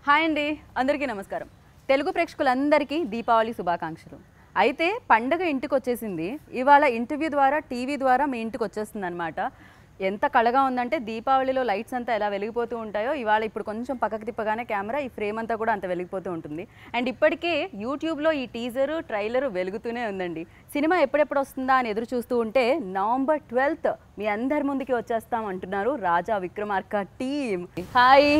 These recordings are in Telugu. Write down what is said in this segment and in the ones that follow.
హాయ్ అండి అందరికీ నమస్కారం తెలుగు ప్రేక్షకులందరికీ దీపావళి శుభాకాంక్షలు అయితే పండగ ఇంటికి వచ్చేసింది ఇవాళ ఇంటర్వ్యూ ద్వారా టీవీ ద్వారా మీ ఇంటికి వచ్చేస్తుంది అనమాట ఎంత కళగా ఉందంటే దీపావళిలో లైట్స్ అంతా ఎలా వెలిగిపోతూ ఉంటాయో ఇవాళ ఇప్పుడు కొంచెం పక్కకు తిప్పగానే కెమెరా ఈ ఫ్రేమ్ అంతా కూడా అంత వెలిగిపోతూ ఉంటుంది అండ్ ఇప్పటికే యూట్యూబ్లో ఈ టీజరు ట్రైలరు వెలుగుతూనే ఉందండి సినిమా ఎప్పుడెప్పుడు వస్తుందా అని ఎదురు చూస్తూ ఉంటే నవంబర్ ట్వెల్త్ మీ అందరి ముందుకి వచ్చేస్తాం అంటున్నారు Raja Vikramarka team hi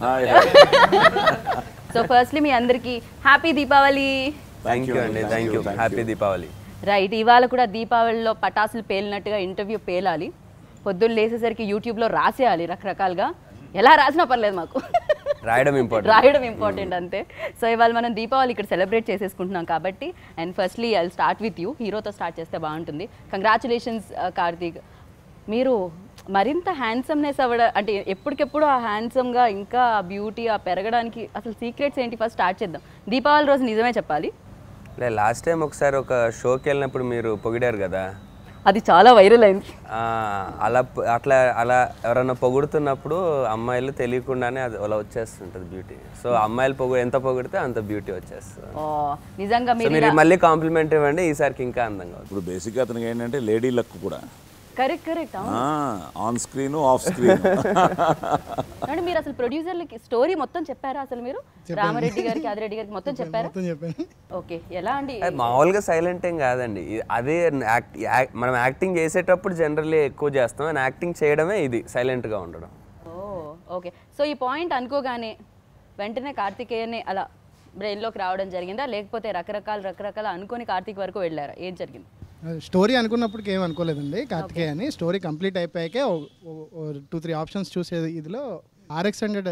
so firstly మీ అందరికీ హ్యాపీ దీపావళి థ్యాంక్ యూ అండి thank you happy Deepavali right ఇవాళ కూడా దీపావళిలో పటాసులు పేలినట్టుగా ఇంటర్వ్యూ పేలాలి పొద్దున్న లేసేసరికి యూట్యూబ్లో రాసేయాలి రకరకాలుగా ఎలా రాసినా పర్లేదు మాకు రాయడం ఇంపార్టెంట్ రాయడం ఇంపార్టెంట్ అంతే సో ఇవాళ మనం దీపావళి ఇక్కడ సెలబ్రేట్ చేసేసుకుంటున్నాం కాబట్టి and firstly I start with you హీరోతో స్టార్ట్ చేస్తే బాగుంటుంది కంగ్రాచులేషన్స్ కార్తీక్ మీరు మరింత హ్యాండ్సమ్నెస్ అవ్వడ అంటే ఎప్పటికెప్పుడు ఆ హ్యాండ్సమ్గా ఇంకా ఆ బ్యూటీ ఆ పెరగడానికి అసలు సీక్రెట్స్ ఏంటి ఫస్ట్ స్టార్ట్ చేద్దాం దీపావళి రోజు నిజమే చెప్పాలి లే లాస్ట్ టైం ఒకసారి ఒక షోకి వెళ్ళినప్పుడు మీరు పొగిడారు కదా అది చాలా వైరల్ అయింది ఆ, అలా ప- అట్లా అలా ఎవరన్నా పొగుడుతున్నప్పుడు అమ్మాయిలు తెలియకుండానే అది అలా వచ్చేస్తుంటుంది బ్యూటీ సో అమ్మాయిలు పొగు ఎంత పొగిడితే అంత బ్యూటీ వచ్చేస్తుంది ఓ, నిజంగా సో మీరు మీరు మళ్ళీ కాంప్లిమెంట్ ఇవ్వండి ఈసారికి ఇంకా అందంగా అవుతుంది ఇప్పుడు బేసిక్గా అతనికి ఏంటంటే లేడీ లక్ కూడా correct correct on screen off screen అంటే మీరు అసలు ప్రొడ్యూసర్లకి స్టోరీ మొత్తం చెప్పారా అసలు మీరు రామరెడ్డి గారికి ఆదిరెడ్డి గారికి మొత్తం చెప్పారా మొత్తం చెప్పాను ఓకే ఎలా అండి అది మామూలుగా సైలెంట్ ఏం కాదండి ఇది- అదే యాక్ట్ యాక్- మనం యాక్టింగ్ చేసేటప్పుడు జనరల్లీ ఎక్కువ చేస్తాం అండ్ యాక్టింగ్ చేయడమే ఇది సైలెంట్గా ఉండడం ఓ ఓకే సో ఈ పాయింట్ అనుకోగానే వెంటనే కార్తికేయనే అలా బ్రెయిన్లోకి రావడం జరిగిందా లేకపోతే రకరకాల రకరకాల అనుకోని కార్తీక్ వరకు వెళ్ళారా ఏం జరిగింది స్టోరీ అనుకున్నప్పటికి ఏం అనుకోలేదండి కార్తికేయ అని స్టోరీ కంప్లీట్ అయిపోయాకే టూ త్రీ ఆప్షన్స్ చూసేది ఇదిలో ఆర్ఎక్స్ హండ్రెడ్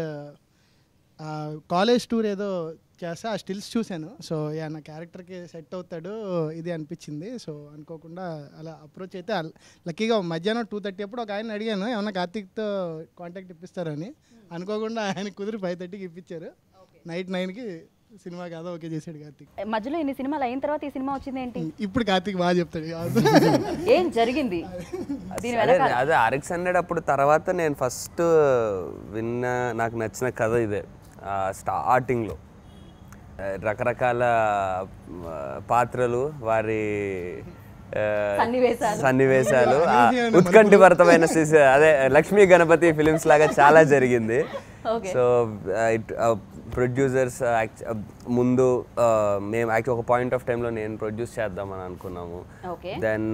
కాలేజ్ టూర్ ఏదో చేస్తే ఆ స్టిల్స్ చూశాను సో యా నా క్యారెక్టర్కి సెట్ అవుతాడు ఇది అనిపించింది సో అనుకోకుండా అలా అప్రోచ్ అయితే లక్కీగా మధ్యాహ్నం టూ థర్టీ అప్పుడు ఒక ఆయన అడిగాను ఏమన్నా కార్తీక్తో కాంటాక్ట్ ఇప్పిస్తారని అనుకోకుండా ఆయన కుదిరి ఫైవ్ థర్టీకి ఇప్పించారు నైట్ నైన్కి సినిమా కాదా ఓకే చేశాడు కార్తీక్ ఏ, మధ్యలో ఇన్ని సినిమాలు అయిన తర్వాత ఈ సినిమా వచ్చింది ఏంటి ఇప్పుడు కార్తీక్ బాగా చెప్తాడు ఏం జరిగింది దీని అదే వెనక అదే ఆర్ఎక్స్ హండ్రెడ్ అప్పుడు తర్వాత నేను ఫస్ట్ విన్న నాకు నచ్చిన కథ ఇదే ఆ, స్టార్టింగ్లో ఆ, రకరకాల ఆ, పాత్రలు వారి ఆ, సన్నివేశాలు. సన్నివేశాలు ఆ, ఉత్కంఠభరితమైన సిస- అదే లక్ష్మీ గణపతి ఫిలిమ్స్ లాగా చాలా జరిగింది Okay. సో ఇట్ ప్రొడ్యూసర్స్ ముందు ఆ, మేము యాక్చువల్ ఒక పాయింట్ ఆఫ్ టైంలో నేను ప్రొడ్యూస్ చేద్దామని అనుకున్నాము ఓకే దెన్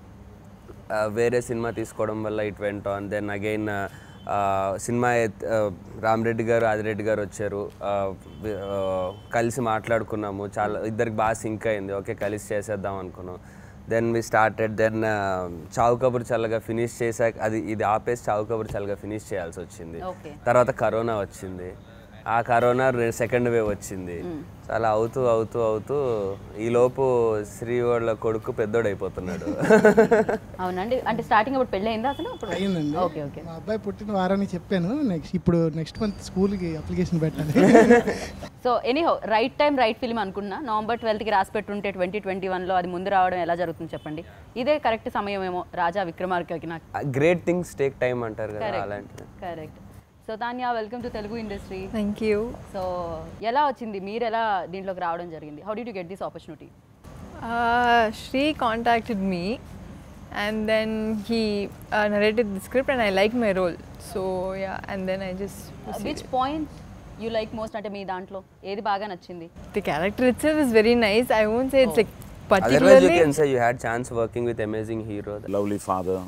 వేరే సినిమా తీసుకోవడం వల్ల it went on then again సినిమా ఎత్- ఆ, రామరెడ్డి గారు ఆదిరెడ్డి గారు వచ్చారు ఆ, వి- ఆ, కలిసి మాట్లాడుకున్నాము చాలా ఇద్దరికి బాగా సింక్ అయింది ఓకే కలిసి చేసేద్దాం అనుకున్నాం దెన్ వి స్టార్టెడ్ దెన్ చావు కబుర్ చల్లగా ఫినిష్ చేశాక అది ఇది ఆపేసి చావు కబుర్ చల్లగా ఫినిష్ చేయాల్సి వచ్చింది ఓకే తర్వాత కరోనా వచ్చింది ఆ కరోనా సెకండ్ వేవ్ వచ్చింది సో అలా అవుతూ అవుతూ అవుతూ ఈ లోపు శ్రీ వాళ్ళ కొడుకు పెద్దోడైపోతున్నాడు అవునండి అంటే స్టార్టింగ్ అప్పుడు పెళ్ళి అయిందా అసలు అప్పుడు అయిందండి ఓకే ఓకే మా అబ్బాయి పుట్టిన వారానికి చెప్పాను నెక్స్ట్ ఇప్పుడు నెక్స్ట్ మంత్ స్కూల్కి అప్లికేషన్ పెట్టాలి so anyhow right time right film అనుకున్నా నవంబర్ ట్వెల్త్కి రాసి పెట్టుంటే ట్వంటీ ట్వంటీ వన్లో అది ముందు రావడం ఎలా జరుగుతుంది చెప్పండి ఇదే కరెక్ట్ సమయం ఏమో రాజా విక్రమార్కకి నాకు గ్రేట్ థింగ్స్ టేక్ టైం అంటారు కదా Correct. అలాంటిది correct so Tanya welcome to Telugu industry Thank you. So ఎలా వచ్చింది మీరు ఎలా దీంట్లోకి రావడం జరిగింది how did you get this opportunity Uh, Shri contacted me and then he uh, narrated the script and I liked my role. So yeah, and then I just proceeded. Which point you like most అంటే మీ దాంట్లో ఏది బాగా నచ్చింది the character itself is very nice. I won't say it's like otherwise you particularly. Can say you had chance working with amazing hero lovely father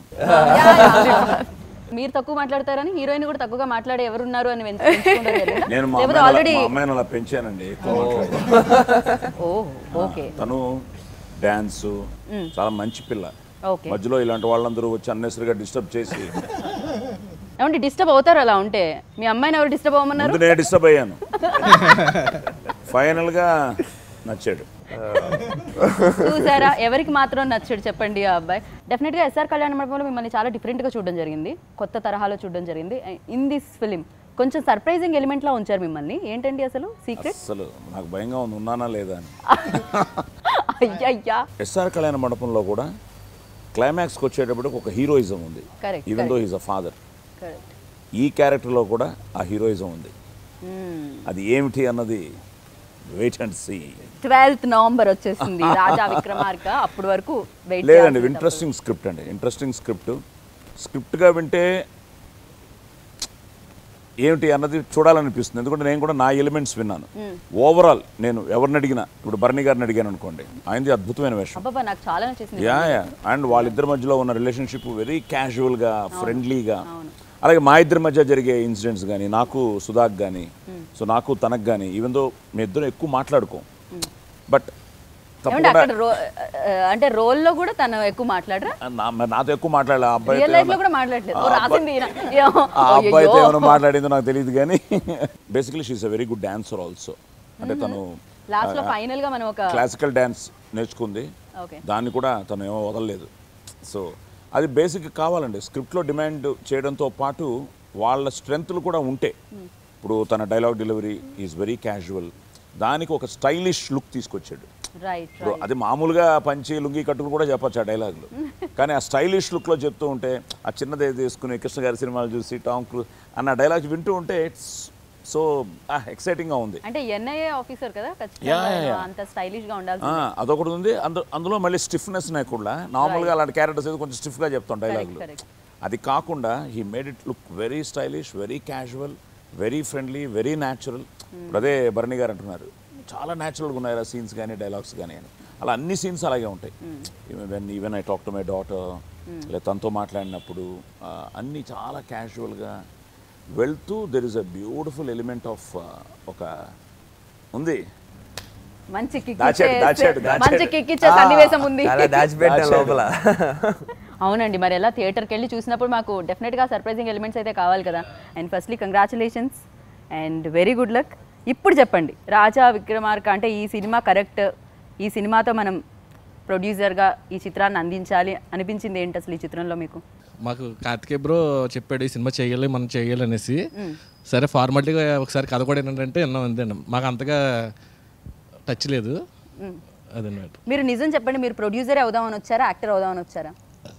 మీరు తక్కువ మాట్లాడతారని హీరోయిన్ కూడా తక్కువగా మాట్లాడే ఎవరున్నారు అని వెంచ- ఎంచుకుంటారు కదా? నేను మా లేకపోతే అమ్మాయిని ఆల్రెడీ అలా- మా అమ్మాయిని అలా పెంచానండి ఎక్కువ మాట్లాడను. ఓ ఓకే తను డాన్స్ చాలా మంచి పిల్ల ఓకే మధ్యలో ఇలాంటి వాళ్ళందరూ వచ్చి అన్నెసరిగా డిస్టర్బ్ చేసి ఏమంటే డిస్టర్బ్ అవుతారు అలా ఉంటే మీ అమ్మాయిని ఎవరు డిస్టర్బ్ అవ్వమన్నారు ముందు నేను డిస్టర్బ్ అయ్యాను ఫైనల్గా నచ్చాడు చూసారా ఎవరికి మాత్రం నచ్చాడు చెప్పండి ఆ అబ్బాయి డెఫినెట్గా ఎస్ఆర్ కళ్యాణ మండపంలో మిమ్మల్ని చాలా డిఫరెంట్గా చూడడం జరిగింది కొత్త తరహాలో చూడడం జరిగింది ఇన్ దిస్ ఫిలిం కొంచెం సర్ప్రైజింగ్ ఎలిమెంట్లా ఉంచారు మిమ్మల్ని ఏంటండి అసలు సీక్రెట్ అసలు నాకు భయంగా ఉంది ఉన్నానా లేదా అని అయ్యయ్యా ఎస్ఆర్ కళ్యాణ మండపంలో కూడా క్లైమాక్స్కి వచ్చేటప్పటికి ఒక హీరోయిజం ఉంది Correct, even though is a father correct ఈ క్యారెక్టర్లో కూడా ఆ హీరోయిజం ఉంది అది ఏమిటి అన్నది wait and see twelfth November వచ్చేసింది రాజా విక్రమార్క అప్పటి వరకు వెయిట్ లేదండి ఇంట్రెస్టింగ్ స్క్రిప్ట్ అండి ఇంట్రెస్టింగ్ స్క్రిప్ట్ స్క్రిప్ట్గా వింటే ఏమిటి అన్నది చూడాలనిపిస్తుంది ఎందుకంటే నేను కూడా నా ఎలిమెంట్స్ విన్నాను ఓవరాల్ నేను ఎవరిని అడిగినా ఇప్పుడు భరణి గారిని అడిగాను అనుకోండి ఆయనది అద్భుతమైన వేషం అబ్బాబా నాకు చాలా నచ్చేసింది యా యా అండ్ వాళ్ళిద్దరి మధ్యలో ఉన్న రిలేషన్షిప్ వెరీ క్యాజువల్గా ఫ్రెండ్లీగా అలాగే మా ఇద్దరి మధ్య జరిగే ఇన్సిడెంట్స్ కానీ నాకు సుధాక్ కానీ సో నాకు తనకు కానీ ఈవెన్ దో మీ ఇద్దరం ఎక్కువ మాట్లాడుకోం బట్ ఏమంటే తప్పకుండా అక్కడ రో- ఆ, అంటే రోల్ లో కూడా తను ఎక్కువ మాట్లాడరా నా మరి నాతో ఎక్కువ మాట్లాడాలి ఆ అబ్బాయి రియల్ లైఫ్ లో కూడా మాట్లాడలేదు ఓ, రాసింది ఈయన. ఏమో, ఆ అబ్బాయితో అయ్యయ్యో. ఏమైనా మాట్లాడిందో నాకు తెలియదు కానీ basically she is a very good dancer also అంటే తను లాస్ట్ లో ఫైనల్ గా మనం ఒక క్లాసికల్ డ్యాన్స్ నేర్చుకుంది ఓకే దాన్ని కూడా తను ఏమో వదలలేదు సో అది బేసిక్ కావాలండి స్క్రిప్ట్లో డిమాండ్ చేయడంతో పాటు వాళ్ళ స్ట్రెంగ్త్లు కూడా ఉంటే ఇప్పుడు తన dialogue delivery is very casual దానికి ఒక స్టైలిష్ లుక్ తీసుకొచ్చాడు రైట్ ఇప్పుడు అది మామూలుగా పంచి లుంగి కట్టుకుని కూడా చెప్పొచ్చు ఆ డైలాగులు కానీ ఆ స్టైలిష్ లుక్లో చెప్తూ ఉంటే ఆ చిన్నదే తీసుకుని కృష్ణ గారి సినిమాలు చూసి టామ్ క్రూజ్ అన్న డైలాగ్స్ వింటూ ఉంటే ఇట్స్ సో ఎక్సైటింగ్గా ఉంది అంటే ఎన్ఐఏ ఆఫీసర్ కదా Yeah, ఖచ్చితంగా yeah, yeah. అంత స్టైలిష్ గా ఉండాల్సి ఆ, అదొకటి ఉంది అందు అందులో మళ్ళీ స్టిఫ్నెస్ కూడా నార్మల్గా అలాంటి క్యారెక్టర్స్ అయితే కొంచెం స్టిఫ్గా చెప్తాం డైలాగులు correct. అది కాకుండా he made it look very stylish very casual very friendly very natural అదే భరణి గారు అంటున్నారు చాలా న్యాచురల్గా ఉన్నాయి ఆ సీన్స్ కానీ డైలాగ్స్ కానీ అని అలా అన్ని సీన్స్ అలాగే ఉంటాయి even even I talk to my daughter లేదా తనతో మాట్లాడినప్పుడు ఆ, అన్నీ చాలా క్యాజువల్గా వెళ్తూ there is a beautiful element of ఒక ఉంది మంచి కిక్ దాచాడు, దాచాడు, దాచాడు. మంచి కిక్ ఇచ్చే సన్నివేశం ఉంది అలా దాచిపెట్టాను లోపల అవునండి మరి ఎలా థియేటర్కి వెళ్ళి చూసినప్పుడు మాకు డెఫినెట్గా సర్ప్రైజింగ్ ఎలిమెంట్స్ అయితే కావాలి కదా and firstly congratulations and very good luck ఇప్పుడు చెప్పండి రాజా విక్రమార్క అంటే ఈ సినిమా కరెక్ట్ ఈ సినిమాతో మనం ప్రొడ్యూసర్గా ఈ చిత్రాన్ని అందించాలి అనిపించింది ఏంటి అసలు ఈ చిత్రంలో మీకు మాకు కార్తికేయ బ్రో చెప్పాడు ఈ సినిమా చేయాలి మనం చేయాలి అనేసి సరే ఫార్మాలిటీగా ఒకసారి కథ కూడా ఏంటంటే విన్నాం అంతేండి మాకు అంతగా టచ్ లేదు అదన్నమాట మీరు నిజం చెప్పండి మీరు ప్రొడ్యూసర్ అవుదామని వచ్చారా యాక్టర్ అవుదామని వచ్చారా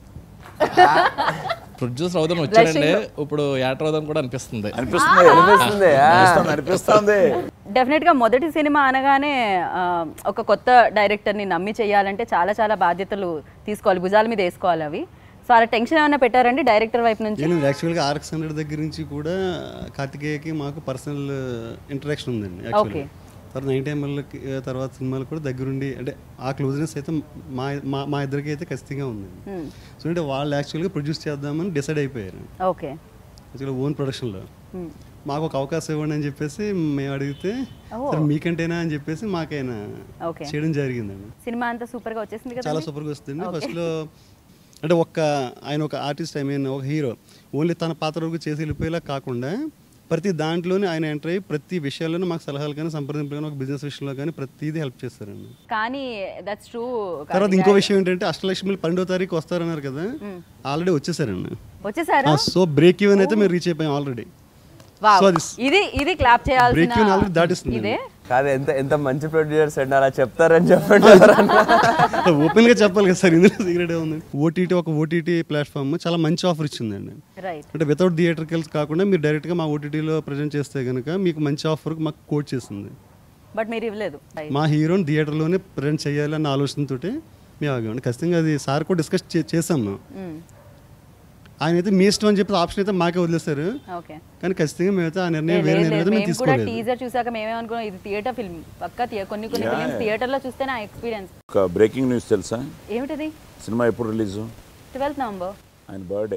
ప్రొడ్యూసర్ అవుదాం వచ్చాడండి ఇప్పుడు యాక్టర్ అవుదాం కూడా అనిపిస్తుంది అనిపిస్తుంది అనిపిస్తుంది, ఆ. అనిపిస్తుంది అనిపిస్తుంది డెఫినెట్గా మొదటి సినిమా అనగానే ఆ, ఒక కొత్త డైరెక్టర్ని నమ్మి చేయాలంటే చాలా చాలా బాధ్యతలు తీసుకోవాలి భుజాల మీద వేసుకోవాలి అవి సో అలా టెన్షన్ ఏమైనా పెట్టారండి డైరెక్టర్ వైపు నుంచి నేను యాక్చువల్గా ఆర్ఎక్స్ హండ్రెడ్ దగ్గర నుంచి కూడా కార్తికేయకి మాకు పర్సనల్ ఇంటరాక్షన్ ఉందండి యాక్చువల్గా తర్వాత నైన్ టైంలకి తర్వాత సినిమాలు కూడా దగ్గరుండి అంటే ఆ క్లోజ్నెస్ అయితే మా మా మా ఇద్దరికి అయితే ఖచ్చితంగా ఉందండి సో అంటే వాళ్ళు యాక్చువల్గా ప్రొడ్యూస్ చేద్దామని డిసైడ్ అయిపోయారు ఓకే యాక్చువల్గా ఓన్ ప్రొడక్షన్లో మాకు ఒక అవకాశం ఇవ్వండి అని చెప్పేసి మేము అడిగితే సరే మీకంటేనా అని చెప్పేసి మాకైనా ఓకే చేయడం జరిగిందండి సినిమా అంతా సూపర్గా వచ్చేసింది కదా చాలా సూపర్గా వస్తుంది ఫస్ట్లో అంటే ఒక్క ఆయన ఒక ఆర్టిస్ట్ ఐ మీన్ ఒక హీరో ఓన్లీ తన పాత్ర వరకు చేసి వెళ్ళిపోయేలా కాకుండా ప్రతి దాంట్లోనే ఆయన ఎంటర్ అయ్యి ప్రతి విషయాల్లోనూ మాకు సలహాలు కానీ సంప్రదింపులు కానీ ఒక బిజినెస్ విషయంలో కానీ ప్రతిదీ హెల్ప్ చేస్తారండి కానీ దట్స్ ట్రూ తర్వాత ఇంకో విషయం ఏంటంటే అష్టలక్ష్మి పన్నెండో తారీఖు వస్తారన్నారు కదా ఆల్రెడీ వచ్చేసారండి వచ్చేసారా సో బ్రేక్ ఈవెన్ అయితే మేము రీచ్ అయిపోయాం ఆల్రెడీ Wow. సో అది ఇది ఇది క్లాప్ బ్రేక్ ఈవెన్ ఆల్రెడీ చేయాల్సిన దాటిస్తుంది ఇదే కాదు ఎంత ఎంత మంచి ప్రొడ్యూసర్స్ అండి అలా చెప్తారని చెప్పండి ఓపెన్ గా చెప్పాలి కదా సార్ ఇందులో సీక్రెట్ ఉంది ఓటీటీ ఒక ఓటీటీ ప్లాట్ఫామ్ చాలా మంచి ఆఫర్ ఇచ్చిందండి రైట్ అంటే వితౌట్ థియేటర్కల్స్ కాకుండా మీరు డైరెక్ట్గా మా ఓటీటీలో ప్రజెంట్ చేస్తే కనుక మీకు మంచి ఆఫర్ మాకు కోట్ చేస్తుంది బట్ మీరు ఇవ్వలేదు Right. మా హీరోని థియేటర్లోనే ప్రజెంట్ చేయాలి అన్న ఆలోచనతో మేము ఆగామండి ఖచ్చితంగా అది సార్ కూడా డిస్కస్ చేసాం మేము Mm. ఆయన అయితే మీ ఇష్టం అని చెప్పి ఆప్షన్ అయితే మాకే వదిలేస్తారు ఓకే కానీ ఖచ్చితంగా మేమైతే ఆ నిర్ణయం వేరే లేదు, నిర్ణయం లేదు. అయితే మేము మేము కూడా తీసుకోలేదు టీజర్ చూసాక మేమేమనుకున్నాం ఇది థియేటర్ ఫిల్మ్ పక్కా థియే- కొన్ని కొన్ని ఫిల్మ్స్ థియేటర్లో చూస్తే నా ఎక్స్పీరియన్స్ ఒక బ్రేకింగ్ న్యూస్ తెలుసా ఏమిటది సినిమా ఎప్పుడు రిలీజు ట్వెల్త్ నవంబర్ ఆయన బర్త్డే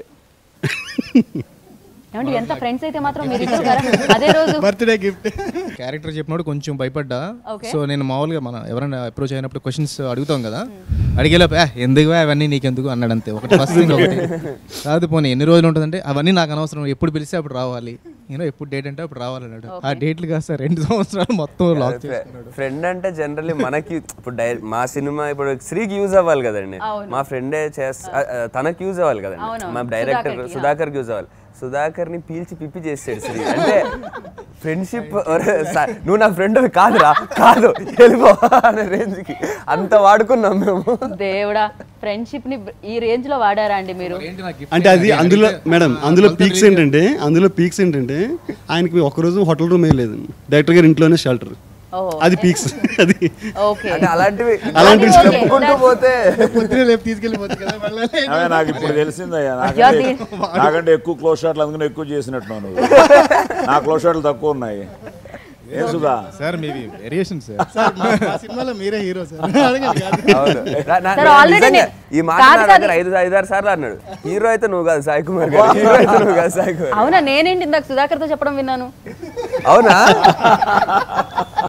ఏమంటే ఎంత ఫ్రెండ్స్ అయితే మాత్రం మీరు ఇద్దరు కదా అదే రోజు బర్త్డే గిఫ్ట్ క్యారెక్టర్ చెప్పినప్పుడు కొంచెం భయపడ్డా Okay. సో నేను మామూలుగా మన ఎవరైనా అప్రోచ్ అయినప్పుడు క్వశ్చన్స్ అడుగుతాం కదా అడిగేలోపు "ఏ, ఎందుకు అవన్నీ నీకెందుకు అన్నాడు అంతే ఒకటి ఫస్ట్ థింగ్ ఒకటి కాదు పోనీ ఎన్ని రోజులు ఉంటుందంటే అవన్నీ నాకు అనవసరం ఎప్పుడు పిలిస్తే అప్పుడు రావాలి నేను ఎప్పుడు డేట్ అంటే అప్పుడు రావాలి అన్నాడు ఆ డేట్లు కాస్త రెండు సంవత్సరాలు మొత్తం లాక్ చేసుకున్నాడు ఫ్రెండ్ అంటే జనరల్లీ మనకి ఇప్పుడు డై మా సినిమా ఇప్పుడు శ్రీకి యూజ్ అవ్వాలి కదండి మా ఫ్రెండే చేస్తా తనకి యూజ్ అవ్వాలి కదండి అవునవును. మా డైరెక్టర్ సుధాకర్కి, సుధాకర్కి యూజ్ అవ్వాలి సుధాకర్ని పీల్చి పిప్పి చేసాడు శ్రీ అంటే ఫ్రెండ్షిప్ నువ్వు నా ఫ్రెండ్ కాదురా కాదు వెళ్ళిపో అనే రేంజ్కి అంత వాడుకున్నాం మేము దేవుడా ఫ్రెండ్షిప్ ని ఈ రేంజ్ లో వాడారా అండి మీరు అంటే అది అందులో మేడం అందులో పీక్స్ ఏంటంటే అందులో పీక్స్ ఏంటంటే ఆయనకి ఒక్కరోజు హోటల్ రూమ్ లేదు డైరెక్టర్ గారి ఇంట్లోనే షెల్టర్ ఓహో అది పీక్స్ అది ఓకే అంటే అలాంటివి అలాంటివి ఓకే, చెప్పుకుంటూ పోతే పొద్దున రేపు తీసుకెళ్ళిపోతుంది కదా మళ్ళీ అవే నాకు ఇప్పుడు తెలిసిందయ్యా అయ్యో, నాకంటే దీ- నాకంటే ఎక్కువ క్లోజ్ షాట్లు అందుకని ఎక్కువ చేసినట్టున్నావు నువ్వు నా క్లోజ్ షాట్లు తక్కువ ఉన్నాయి ఏం సుధా సార్ మీవి వేరియేషన్ సార్ సార్ మా మా సినిమాలో మీరే హీరో సార్ అడగండి కాదు. అవును. నా- నా- సార్, నా already నిజంగా నే- ఈ మాట కాదు, నా కాదు. దగ్గర ఐదు ఐదారు సార్లు అన్నాడు హీరో అయితే నువ్వు కాదు సాయి కుమార్ గారు హీరో అయితే నువ్వు కాదు సాయి కుమార్ అవునా నేనేంటి ఇందాక సుధాకర్తో చెప్పడం విన్నాను అవునా